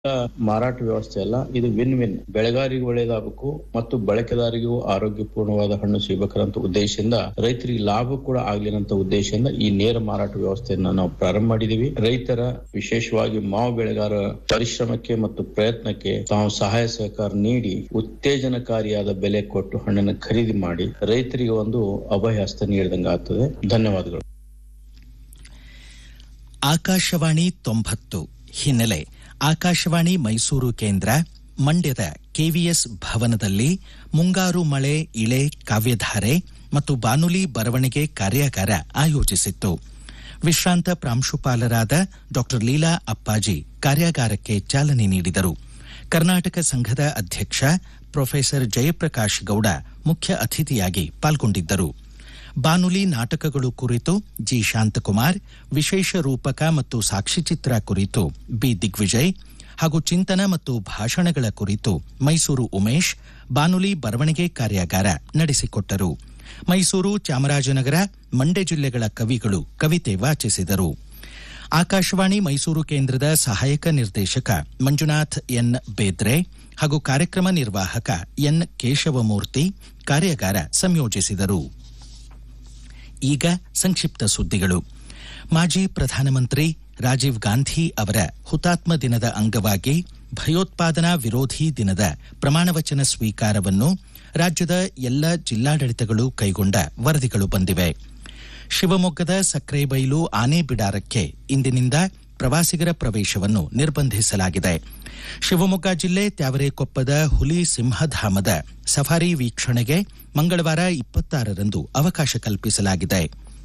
ಮಾರಾಟ ವ್ಯವಸ್ಥೆ ಅಲ್ಲ ಇದು ವಿನ್ ವಿನ್ ಬೆಳೆಗಾರಿಗೂ ಒಳ್ಳೇದಾಗಬೇಕು ಮತ್ತು ಬಳಕೆದಾರಿಗೂ ಆರೋಗ್ಯಪೂರ್ಣವಾದ ಹಣ್ಣು ಸಿಗಬೇಕಂತ ಉದ್ದೇಶದಿಂದ ರೈತರಿಗೆ ಲಾಭ ಕೂಡ ಆಗ್ಲಿ ಅಂತ ಉದ್ದೇಶದಿಂದ ಈ ನೇರ ಮಾರಾಟ ವ್ಯವಸ್ಥೆಯನ್ನ ನಾವು ಪ್ರಾರಂಭ ಮಾಡಿದೀವಿ ರೈತರ ವಿಶೇಷವಾಗಿ ಮಾವು ಬೆಳೆಗಾರ ಪರಿಶ್ರಮಕ್ಕೆ ಮತ್ತು ಪ್ರಯತ್ನಕ್ಕೆ ತಾವು ಸಹಾಯ ಸಹಕಾರ ನೀಡಿ ಉತ್ತೇಜನಕಾರಿಯಾದ ಬೆಲೆ ಕೊಟ್ಟು ಹಣ್ಣನ್ನು ಖರೀದಿ ಮಾಡಿ ರೈತರಿಗೆ ಒಂದು ಅಭಯಹಸ್ತ ನೀಡಿದಂಗೆ ಆಗ್ತದೆ ಧನ್ಯವಾದಗಳು ಆಕಾಶವಾಣಿ ತೊಂಬತ್ತು ಹಿನ್ನೆಲೆ ಆಕಾಶವಾಣಿ ಮೈಸೂರು ಕೇಂದ್ರ ಮಂಡ್ಯದ ಕೆವಿಎಸ್ ಭವನದಲ್ಲಿ ಮುಂಗಾರು ಮಳೆ ಇಳೆ ಕಾವ್ಯಧಾರೆ ಮತ್ತು ಬಾನುಲಿ ಬರವಣಿಗೆ ಕಾರ್ಯಾಗಾರ ಆಯೋಜಿಸಿತ್ತು ವಿಶ್ರಾಂತ ಪ್ರಾಂಶುಪಾಲರಾದ ಡಾ ಲೀಲಾ ಅಪ್ಪಾಜಿ ಕಾರ್ಯಾಗಾರಕ್ಕೆ ಚಾಲನೆ ನೀಡಿದರು ಕರ್ನಾಟಕ ಸಂಘದ ಅಧ್ಯಕ್ಷ ಪ್ರೊಫೆಸರ್ ಜಯಪ್ರಕಾಶ್ ಗೌಡ ಮುಖ್ಯ ಅತಿಥಿಯಾಗಿ ಪಾಲ್ಗೊಂಡಿದ್ದರು ಬಾನುಲಿ ನಾಟಕಗಳು ಕುರಿತು ಜಿ ಶಾಂತಕುಮಾರ್ ವಿಶೇಷ ರೂಪಕ ಮತ್ತು ಸಾಕ್ಷಿಚಿತ್ರ ಕುರಿತು ಬಿ ದಿಗ್ವಿಜಯ್ ಹಾಗೂ ಚಿಂತನ ಮತ್ತು ಭಾಷಣಗಳ ಕುರಿತು ಮೈಸೂರು ಉಮೇಶ್ ಬಾನುಲಿ ಬರವಣಿಗೆ ಕಾರ್ಯಾಗಾರ ನಡೆಸಿಕೊಟ್ಟರು ಮೈಸೂರು ಚಾಮರಾಜನಗರ ಮಂಡ್ಯ ಜಿಲ್ಲೆಗಳ ಕವಿಗಳು ಕವಿತೆ ವಾಚಿಸಿದರು ಆಕಾಶವಾಣಿ ಮೈಸೂರು ಕೇಂದ್ರದ ಸಹಾಯಕ ನಿರ್ದೇಶಕ ಮಂಜುನಾಥ್ ಎನ್ ಬೇದ್ರೆ ಹಾಗೂ ಕಾರ್ಯಕ್ರಮ ನಿರ್ವಾಹಕ ಎನ್ ಕೇಶವಮೂರ್ತಿ ಕಾರ್ಯಾಗಾರ ಸಂಯೋಜಿಸಿದರು ಈಗ ಸಂಕ್ಷಿಪ್ತ ಸುದ್ದಿಗಳು ಮಾಜಿ ಪ್ರಧಾನಮಂತ್ರಿ ರಾಜೀವ್ ಗಾಂಧಿ ಅವರ ಹುತಾತ್ಮ ದಿನದ ಅಂಗವಾಗಿ ಭಯೋತ್ಪಾದನಾ ವಿರೋಧಿ ದಿನದ ಪ್ರಮಾಣವಚನ ಸ್ವೀಕಾರವನ್ನು ರಾಜ್ಯದ ಎಲ್ಲ ಜಿಲ್ಲಾಡಳಿತಗಳು ಕೈಗೊಂಡ ವರದಿಗಳು ಬಂದಿವೆ ಶಿವಮೊಗ್ಗದ ಸಕ್ರೆಬೈಲು ಆನೆ ಬಿಡಾರಕ್ಕೆ ಇಂದಿನಿಂದ ಪ್ರವಾಸಿಗರ ಪ್ರವೇಶವನ್ನು ನಿರ್ಬಂಧಿಸಲಾಗಿದೆ ಶಿವಮೊಗ್ಗ ಜಿಲ್ಲೆ ತ್ಯಾವರೆಕೊಪ್ಪದ ಹುಲಿ ಸಿಂಹಧಾಮದ ಸಫಾರಿ ವೀಕ್ಷಣೆಗೆ ಮಂಗಳವಾರ ಇಪ್ಪತ್ತಾರರಂದು ಅವಕಾಶ ಕಲ್ಪಿಸಲಾಗಿದೆ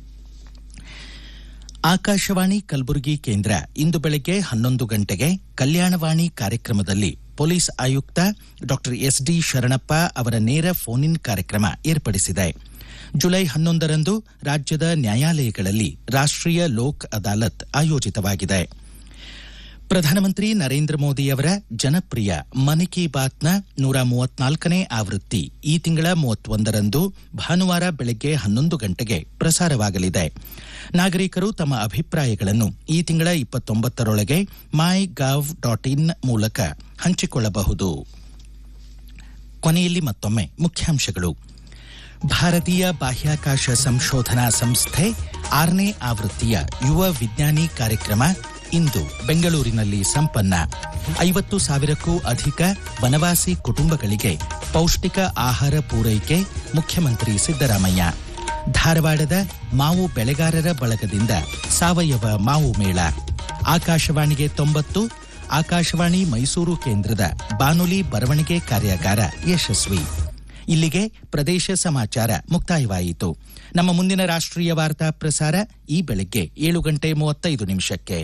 ಆಕಾಶವಾಣಿ ಕಲಬುರಗಿ ಕೇಂದ್ರ ಇಂದು ಬೆಳಗ್ಗೆ ಹನ್ನೊಂದು ಗಂಟೆಗೆ ಕಲ್ಯಾಣವಾಣಿ ಕಾರ್ಯಕ್ರಮದಲ್ಲಿ ಪೊಲೀಸ್ ಆಯುಕ್ತ ಡಾ ಎಸ್ಡಿ ಶರಣಪ್ಪ ಅವರ ನೇರ ಫೋನ್ ಇನ್ ಕಾರ್ಯಕ್ರಮ ಏರ್ಪಡಿಸಿದೆ ಜುಲೈ ಹನ್ನೊಂದರಂದು ರಾಜ್ಯದ ನ್ಯಾಯಾಲಯಗಳಲ್ಲಿ ರಾಷ್ಟ್ರೀಯ ಲೋಕ್ ಅದಾಲತ್ ಆಯೋಜಿತವಾಗಿದೆ ಪ್ರಧಾನಮಂತ್ರಿ ನರೇಂದ್ರ ಮೋದಿಯವರ ಜನಪ್ರಿಯ ಮನ್ ಕಿ ಬಾತ್ನ ನೂರ ಮೂವತ್ನಾಲ್ಕನೇ ಆವೃತ್ತಿ ಈ ತಿಂಗಳ ಮೂವತ್ತೊಂದರಂದು ಭಾನುವಾರ ಬೆಳಗ್ಗೆ ಹನ್ನೊಂದು ಗಂಟೆಗೆ ಪ್ರಸಾರವಾಗಲಿದೆ ನಾಗರಿಕರು ತಮ್ಮ ಅಭಿಪ್ರಾಯಗಳನ್ನು ಈ ತಿಂಗಳ ಇಪ್ಪತ್ತೊಂಬತ್ತರೊಳಗೆ ಮೈ ಗವ್ ಡಾಟ್ ಇನ್ ಮೂಲಕ ಹಂಚಿಕೊಳ್ಳಬಹುದು ಕೊನೆಯಲ್ಲಿ ಮತ್ತೊಮ್ಮೆ ಮುಖ್ಯಾಂಶಗಳು ಭಾರತೀಯ ಬಾಹ್ಯಾಕಾಶ ಸಂಶೋಧನಾ ಸಂಸ್ಥೆ ಆರನೇ ಆವೃತ್ತಿಯ ಯುವ ವಿಜ್ಞಾನಿ ಕಾರ್ಯಕ್ರಮ ಇಂದು ಬೆಂಗಳೂರಿನಲ್ಲಿ ಸಂಪನ್ನ ಐವತ್ತು ಸಾವಿರಕ್ಕೂ ಅಧಿಕ ವನವಾಸಿ ಕುಟುಂಬಗಳಿಗೆ ಪೌಷ್ಟಿಕ ಆಹಾರ ಪೂರೈಕೆ ಮುಖ್ಯಮಂತ್ರಿ ಸಿದ್ದರಾಮಯ್ಯ ಧಾರವಾಡದ ಮಾವು ಬೆಳೆಗಾರರ ಬಳಗದಿಂದ ಸಾವಯವ ಮಾವು ಮೇಳ ಆಕಾಶವಾಣಿಗೆ ತೊಂಬತ್ತು ಆಕಾಶವಾಣಿ ಮೈಸೂರು ಕೇಂದ್ರದ ಬಾನುಲಿ ಬರವಣಿಗೆ ಕಾರ್ಯಾಗಾರ ಯಶಸ್ವಿ ಇಲ್ಲಿಗೆ ಪ್ರದೇಶ ಸಮಾಚಾರ ಮುಕ್ತಾಯವಾಯಿತು ನಮ್ಮ ಮುಂದಿನ ರಾಷ್ಟ್ರೀಯ ವಾರ್ತಾ ಪ್ರಸಾರ ಈ ಬೆಳಗ್ಗೆ ಏಳು ಗಂಟೆ ಮೂವತ್ತೈದು ನಿಮಿಷಕ್ಕೆ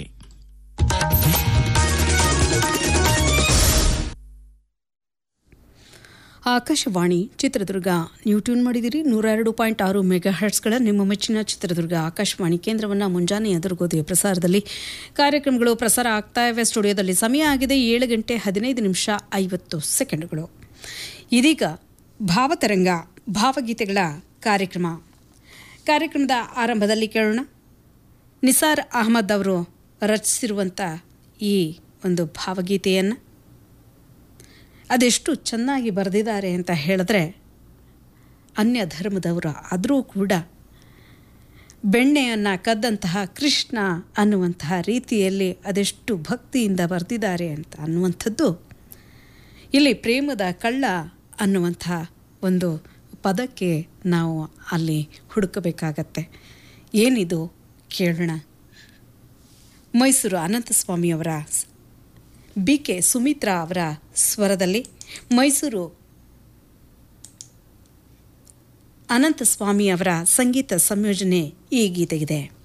ಆಕಾಶವಾಣಿ ಚಿತ್ರದುರ್ಗ ನೀವು ಟ್ಯೂನ್ ಮಾಡಿದಿರಿ ನೂರ ಎರಡು ಪಾಯಿಂಟ್ ಆರು ಮೆಗಾ ಹರ್ಟ್ಸ್ಗಳ ನಿಮ್ಮ ಮೆಚ್ಚಿನ ಚಿತ್ರದುರ್ಗ ಆಕಾಶವಾಣಿ ಕೇಂದ್ರವನ್ನು ಮುಂಜಾನೆ ಎದುರುಗೋದಿಯ ಪ್ರಸಾರದಲ್ಲಿ ಕಾರ್ಯಕ್ರಮಗಳು ಪ್ರಸಾರ ಆಗ್ತಾ ಇವೆ ಸ್ಟುಡಿಯೋದಲ್ಲಿ ಸಮಯ ಆಗಿದೆ ಏಳು ಗಂಟೆ ಹದಿನೈದು ನಿಮಿಷ ಐವತ್ತು ಸೆಕೆಂಡ್ಗಳು ಇದೀಗ ಭಾವತರಂಗ ಭಾವಗೀತೆಗಳ ಕಾರ್ಯಕ್ರಮ ಕಾರ್ಯಕ್ರಮದ ಆರಂಭದಲ್ಲಿ ಕೇಳೋಣ ನಿಸಾರ್ ಅಹಮದ್ ಅವರು ರಚಿಸಿರುವಂಥ ಈ ಒಂದು ಭಾವಗೀತೆಯನ್ನು ಅದೆಷ್ಟು ಚೆನ್ನಾಗಿ ಬರೆದಿದ್ದಾರೆ ಅಂತ ಹೇಳಿದ್ರೆ ಅನ್ಯ ಧರ್ಮದವರು ಆದರೂ ಕೂಡ ಬೆಣ್ಣೆಯನ್ನು ಕದ್ದಂತಹ ಕೃಷ್ಣ ಅನ್ನುವಂತಹ ರೀತಿಯಲ್ಲಿ ಅದೆಷ್ಟು ಭಕ್ತಿಯಿಂದ ಬರೆದಿದ್ದಾರೆ ಅಂತ ಅನ್ನುವಂಥದ್ದು ಇಲ್ಲಿ ಪ್ರೇಮದ ಕಳ್ಳ ಅನ್ನುವಂಥ ಒಂದು ಪದಕ್ಕೆ ನಾವು ಅಲ್ಲಿ ಹುಡುಕಬೇಕಾಗತ್ತೆ ಏನಿದು ಕೇಳೋಣ ಮೈಸೂರು ಅನಂತಸ್ವಾಮಿಯವರ ಬಿ ಕೆ ಸುಮಿತ್ರಾ ಅವರ ಸ್ವರದಲ್ಲಿ ಮೈಸೂರು ಅನಂತಸ್ವಾಮಿ ಅವರ ಸಂಗೀತ ಸಂಯೋಜನೆ ಈ ಗೀತೆಗಿದೆ